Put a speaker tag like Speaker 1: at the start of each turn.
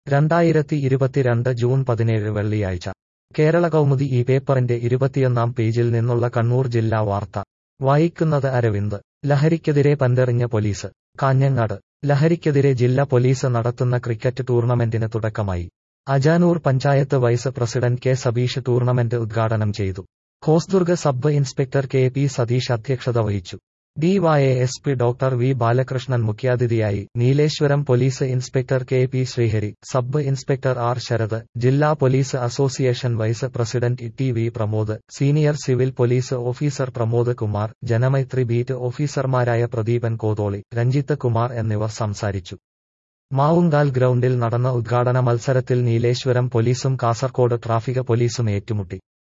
Speaker 1: രണ്ടായിരത്തി ഇരുപത്തിരണ്ട് ജൂൺ പതിനേഴ് വെള്ളിയാഴ്ച കേരള കൗമുദി ഈ പേപ്പറിന്റെ ഇരുപത്തിയൊന്നാം പേജിൽ നിന്നുള്ള കണ്ണൂർ ജില്ലാ വാർത്ത വായിക്കുന്നത് അരവിന്ദ് ലഹരിക്കെതിരെ പന്തെറിഞ്ഞ പോലീസ് കാഞ്ഞങ്ങാട് ലഹരിക്കെതിരെ ജില്ലാ പോലീസ് നടത്തുന്ന ക്രിക്കറ്റ് ടൂർണമെന്റിന് തുടക്കമായി Ajanur panchayat vice president K Sabeesh tournament ഉദ്ഘാടനം ചെയ്തു Hosdurg sub inspector K P Satheesh അധ്യക്ഷത വഹിച്ചു ഡിവൈഎഎസ്പി ഡോക്ടർ വി ബാലകൃഷ്ണൻ മുഖ്യാതിഥിയായി Nileshwaram police inspector K P Sreehari sub inspector R Sarath ജില്ലാ police association vice president T V Pramod senior civil police officer Pramod Kumar Janamaithri beat ഓഫീസർമാരായ പ്രദീപൻ കോതോളി രഞ്ജിത്ത് കുമാർ എന്നിവർ സംസാരിച്ചു മാവുങ്കാൽ ഗ്രൗണ്ടിൽ നടന്ന ഉദ്ഘാടന മത്സരത്തിൽ നീലേശ്വരം പോലീസും കാസർകോട് ട്രാഫിക് പോലീസും ഏറ്റുമുട്ടി